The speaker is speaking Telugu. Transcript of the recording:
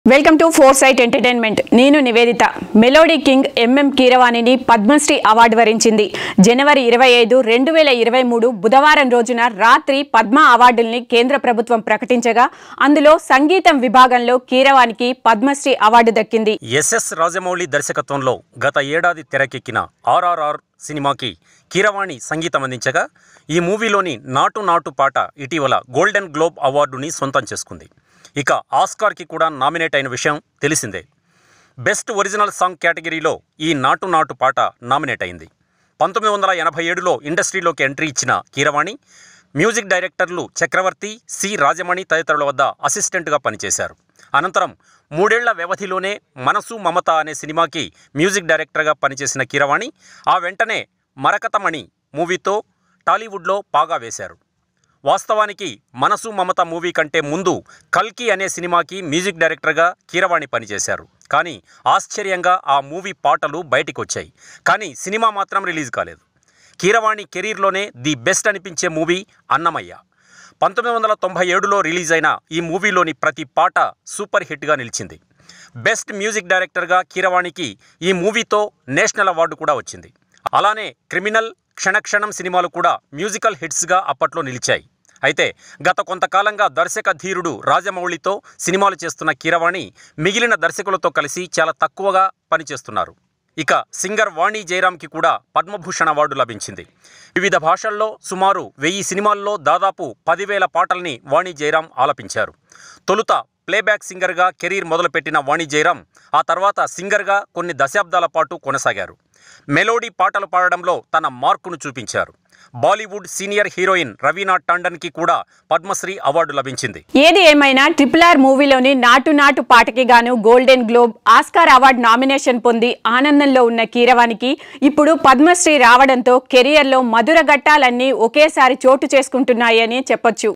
welcome to four sight entertainment నేను నివేదిత మెలోడీ కింగ్ ఎంఎం కీరవాణిని పద్మశ్రీ అవార్డు వరించింది జనవరి ఇరవై ఐదు రెండు వేల ఇరవై మూడు బుధవారం రోజున రాత్రి పద్మ అవార్డుల్ని కేంద్ర ప్రభుత్వం ప్రకటించగా అందులో సంగీతం విభాగంలో కీరవాణికి పద్మశ్రీ అవార్డు దక్కింది ఎస్ఎస్ రాజమౌళి దర్శకత్వంలో గత ఏడాది తెరకెక్కిన ఆర్ఆర్ఆర్ సినిమాకి కీరవాణి సంగీతం అందించగా ఈ మూవీలోని నాటు నాటు పాట ఇటీవల గోల్డెన్ గ్లోబ్ అవార్డుని సొంతం చేసుకుంది ఇక ఆస్కార్కి కూడా నామినేట్ అయిన విషయం తెలిసిందే బెస్ట్ ఒరిజినల్ సాంగ్ కేటగిరీలో ఈ నాటు నాటు పాట నామినేట్ అయింది పంతొమ్మిది వందల ఎనభై ఏడులో ఇండస్ట్రీలోకి ఎంట్రీ ఇచ్చిన కీరవాణి మ్యూజిక్ డైరెక్టర్లు చక్రవర్తి సి రాజమణి తదితరుల వద్ద అసిస్టెంట్గా పనిచేశారు అనంతరం మూడేళ్ల వ్యవధిలోనే మనసు మమత అనే సినిమాకి మ్యూజిక్ డైరెక్టర్గా పనిచేసిన కీరవాణి ఆ వెంటనే మరకతమణి మూవీతో టాలీవుడ్లో పాగా వేశారు వాస్తవానికి మనసు మమత మూవీ కంటే ముందు కల్కి అనే సినిమాకి మ్యూజిక్ డైరెక్టర్గా కీరవాణి పనిచేశారు కానీ ఆశ్చర్యంగా ఆ మూవీ పాటలు బయటికి వచ్చాయి కానీ సినిమా మాత్రం రిలీజ్ కాలేదు కీరవాణి కెరీర్లోనే ది బెస్ట్ అనిపించే మూవీ అన్నమయ్య పంతొమ్మిది వందల తొంభై ఏడులో రిలీజ్ అయిన ఈ మూవీలోని ప్రతి పాట సూపర్ హిట్గా నిలిచింది బెస్ట్ మ్యూజిక్ డైరెక్టర్గా కీరవాణికి ఈ మూవీతో నేషనల్ అవార్డు కూడా వచ్చింది అలానే క్రిమినల్ క్షణక్షణం సినిమాలు కూడా మ్యూజికల్ హిట్స్గా అప్పట్లో నిలిచాయి అయితే గత కొంతకాలంగా దర్శక ధీరుడు రాజమౌళితో సినిమాలు చేస్తున్న కీరవాణి మిగిలిన దర్శకులతో కలిసి చాలా తక్కువగా పనిచేస్తున్నారు ఇక సింగర్ వాణి జయరామ్కి కూడా పద్మభూషణ్ అవార్డు లభించింది వివిధ భాషల్లో సుమారు వెయ్యి సినిమాల్లో దాదాపు పదివేల పాటల్ని వాణి జయరాం ఆలపించారు తొలుత ప్లేబ్యాక్ సింగర్గా కెరీర్ మొదలుపెట్టిన వాణి జయరాం ఆ తర్వాత సింగర్గా కొన్ని దశాబ్దాల పాటు కొనసాగారు మెలోడీ పాటలు పాడడంలో తన మార్కును చూపించారు బాలీవుడ్ సీనియర్ హీరోయిన్ రవీనా టాండన్కి కూడా పద్మశ్రీ అవార్డు లభించింది ఏది ఏమైనా ట్రిపుల్ ఆర్ మూవీలోని నాటు నాటు పాటకి గాను golden globe Oscar award nomination పొంది ఆనందంలో ఉన్న కీరవానికి ఇప్పుడు పద్మశ్రీ రావడంతో కెరియర్లో మధుర ఘట్టాలన్నీ ఒకేసారి చోటు చేసుకుంటున్నాయని చెప్పొచ్చు